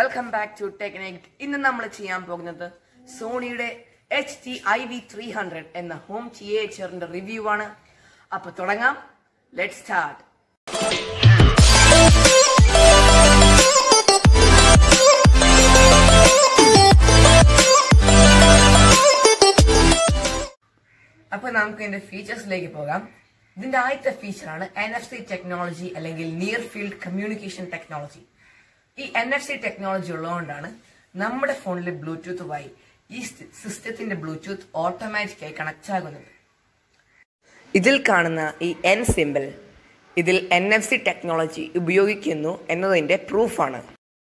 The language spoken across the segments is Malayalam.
വെൽക്കം ബാക്ക് ടു ടെക്നിക് ഇന്ന് നമ്മൾ ചെയ്യാൻ പോകുന്നത് സോണിയുടെ H T I V three hundred എന്ന ഹോം തിയേറ്ററിന്റെ റിവ്യൂ ആണ് അപ്പൊ തുടങ്ങാം ലെറ്റ് സ്റ്റാർട്ട് അപ്പൊ നമുക്ക് ഇതിന്റെ ഫീച്ചേഴ്സിലേക്ക് പോകാം ഇതിന്റെ ആദ്യത്തെ ഫീച്ചറാണ് എൻ എഫ് സി ടെക്നോളജി അല്ലെങ്കിൽ നിയർ ഫീൽഡ് കമ്മ്യൂണിക്കേഷൻ ടെക്നോളജി ഈ എൻ എഫ് സി ടെക്നോളജി ഉള്ളതുകൊണ്ടാണ് നമ്മുടെ ഫോണിലെ ബ്ലൂടൂത്ത് വഴി ഈ സിസ്റ്റത്തിന്റെ ബ്ലൂടൂത്ത് ഓട്ടോമാറ്റിക്കായി കണക്ട് ആകുന്നത് ഇതിൽ കാണുന്ന ഈ എൻ സിമ്പിൾ ഇതിൽ എൻ എഫ് സി ടെക്നോളജി ഉപയോഗിക്കുന്നു എന്നതിന്റെ പ്രൂഫാണ്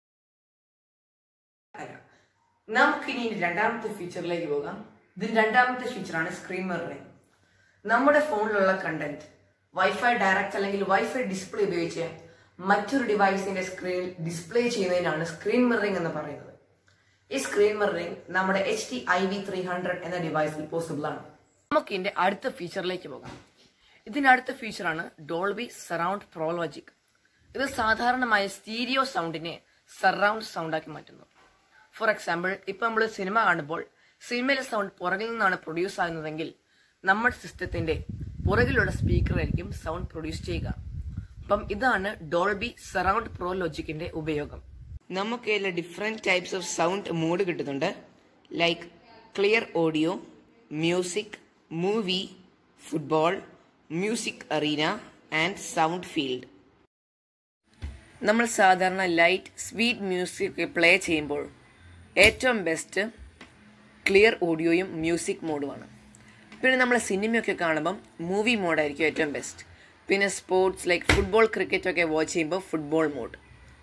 നമുക്കിനി രണ്ടാമത്തെ ഫീച്ചറിലേക്ക് പോകാം ഇതിന് രണ്ടാമത്തെ ഫീച്ചറാണ് സ്ക്രീൻ മിററിംഗ് നമ്മുടെ ഫോണിലുള്ള കണ്ടന്റ് വൈഫൈ ഡയറക്റ്റ് അല്ലെങ്കിൽ വൈഫൈ ഡിസ്പ്ലേ ഉപയോഗിച്ച് മറ്റൊരു ഡിവൈസിന്റെ സ്ക്രീനിൽ ഡിസ്പ്ലേ ചെയ്യുന്നതിനാണ് സ്ക്രീൻ മിററിംഗ് എന്ന് പറയുന്നത് ഈ സ്ക്രീൻ മിററിംഗ് നമ്മുടെ H T I V three hundred എന്ന ഡിവൈസിൽ പോസിബിൾ ആണ് നമുക്ക് ഇതിന്റെ അടുത്ത ഫീച്ചറിലേക്ക് പോകാം ഇതിന്റെ അടുത്ത ഫീച്ചറാണ് ഡോൾബി സറൗണ്ട് പ്രോലോജിക് ഇത് സാധാരണമായ സ്റ്റീരിയോ സൗണ്ടിനെ സറൗണ്ട് സൗണ്ടാക്കി മാറ്റുന്നു ഫോർ എക്സാമ്പിൾ ഇപ്പൊ നമ്മൾ സിനിമ കാണുമ്പോൾ സിനിമയിലെ സൗണ്ട് പുറകിൽ നിന്നാണ് പ്രൊഡ്യൂസ് ആകുന്നതെങ്കിൽ നമ്മുടെ സിസ്റ്റത്തിന്റെ പുറകിലുള്ള സ്പീക്കറായിരിക്കും സൗണ്ട് പ്രൊഡ്യൂസ് ചെയ്യുക അപ്പം ഇതാണ് ഡോൾബി സറൗണ്ട് പ്രോ ലോജിക്കിന്റെ ഉപയോഗം നമുക്ക് ഇതിൽ different types of sound mode കിട്ടുന്നുണ്ട് like clear audio music movie football music arena and sound field നമ്മൾ സാധാരണ ലൈറ്റ് സ്വീറ്റ് മ്യൂസിക് പ്ലേ ചെയ്യുമ്പോൾ ഏറ്റവും ബെസ്റ്റ് ക്ലിയർ ഓഡിയോയും മ്യൂസിക് മോഡുമാണ് പിന്നെ നമ്മൾ സിനിമയൊക്കെ കാണുമ്പം മൂവി മോഡായിരിക്കും ഏറ്റവും ബെസ്റ്റ് പിന്നെ സ്പോർട്സ് ലൈക്ക് ഫുട്ബോൾ ക്രിക്കറ്റ് ഒക്കെ വാച്ച് ചെയ്യുമ്പോൾ ഫുട്ബോൾ മോഡ്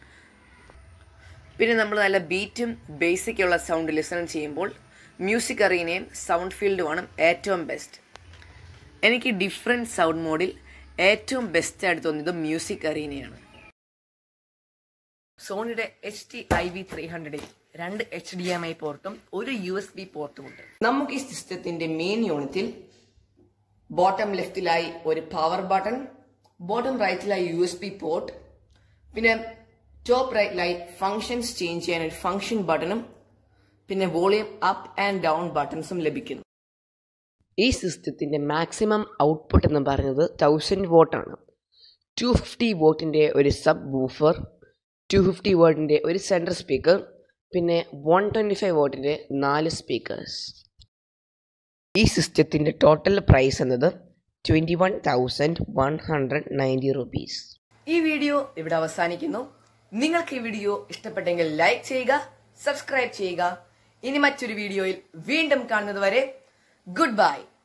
പിന്നെ നമ്മൾ നല്ല ബീറ്റും ബേസിക് ഉള്ള സൗണ്ട് ലിസൺ ചെയ്യുമ്പോൾ മ്യൂസിക് അറീനയും സൗണ്ട് ഫീൽഡുമാണ് ഏറ്റവും ബെസ്റ്റ് എനിക്ക് ഡിഫറെൻറ്റ് സൗണ്ട് മോഡിൽ ഏറ്റവും ബെസ്റ്റ് ആയിട്ട് തോന്നിയത് മ്യൂസിക് അറീനയാണ് സോണിയുടെ H T I V three ഹൺഡ്രഡിൽ രണ്ട് എച്ച് ഡി എം ഐ പോർട്ടും ഒരു യു എസ് ബി പോർട്ടും ഉണ്ട് നമുക്ക് ഈ സിസ്റ്റത്തിന്റെ മെയിൻ യൂണിറ്റിൽ ബോട്ടം ലെഫ്റ്റിലായി ഒരു പവർ ബട്ടൺ ബോട്ടം റൈറ്റിലായി യു എസ് ബി പോർട്ട് പിന്നെ ടോപ്പ് റൈറ്റിലായി ഫങ്ഷൻസ് ചേഞ്ച് ചെയ്യാൻ ഒരു ഫങ്ഷൻ ബട്ടണും പിന്നെ വോളിയം അപ്പ് ആൻഡ് ഡൗൺ ബട്ടൺസും ലഭിക്കുന്നു ഈ സിസ്റ്റത്തിന്റെ മാക്സിമം ഔട്ട്പുട്ട് എന്ന് പറയുന്നത് തൗസൻഡ് വോട്ടാണ് ടു ഫിഫ്റ്റി വോട്ടിന്റെ ഒരു സബ് ബൂഫർ ടു ഫിഫ്റ്റി വോട്ടിന്റെ ഒരു സെൻട്രൽ സ്പീക്കർ പിന്നെ വൺ ട്വൻറ്റി ഫൈവ് വോട്ടിന്റെ നാല് സ്പീക്കേഴ്സ് ഈ സിസ്റ്റത്തിന്റെ ടോട്ടൽ പ്രൈസ് എന്നത് twenty one thousand one hundred ninety rupees ഈ വീഡിയോ ഇവിടെ അവസാനിക്കുന്നു നിങ്ങൾക്ക് ഈ വീഡിയോ ഇഷ്ടപ്പെട്ടെങ്കിൽ ലൈക്ക് ചെയ്യുക സബ്സ്ക്രൈബ് ചെയ്യുക ഇനി മറ്റൊരു വീഡിയോയിൽ വീണ്ടും കാണുന്നത് വരെ ഗുഡ് ബൈ